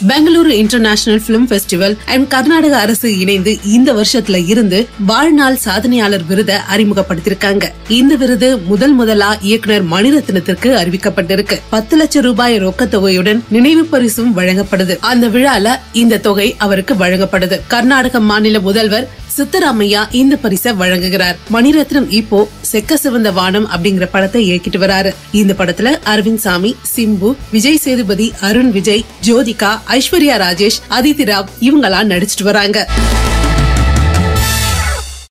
Bengaluru international film festival and Karnataka அரசு இணைந்து இந்த வருஷத்துல இருந்து வாழ்நாள் சாதனையாளர் விருதை அறிமுகப்படுத்திருக்காங்க இந்த விருது முதல் முதலா இயக்குனர் மணிரத்னத்திற்கு அறிவிக்கப்பட்டிருக்கு பத்து லட்சம் ரூபாய் ரொக்கத் தொகையுடன் நினைவு பரிசும் வழங்கப்படுது அந்த விழால இந்த தொகை அவருக்கு வழங்கப்படுது கர்நாடக மாநில முதல்வர் சித்தராமையா இந்த பரிசை வழங்குகிறார் மணிரத்னம் இப்போ செக்க சிவந்த வானம் அப்படிங்கிற படத்தை இயக்கிட்டு வராரு இந்த படத்துல அரவிந்த் சாமி சிம்பு விஜய் சேதுபதி அருண் விஜய் ஜோதிகா ஐஸ்வர்யா ராஜேஷ் அதிதி ராவ் இவங்கெல்லாம் நடிச்சிட்டு வராங்க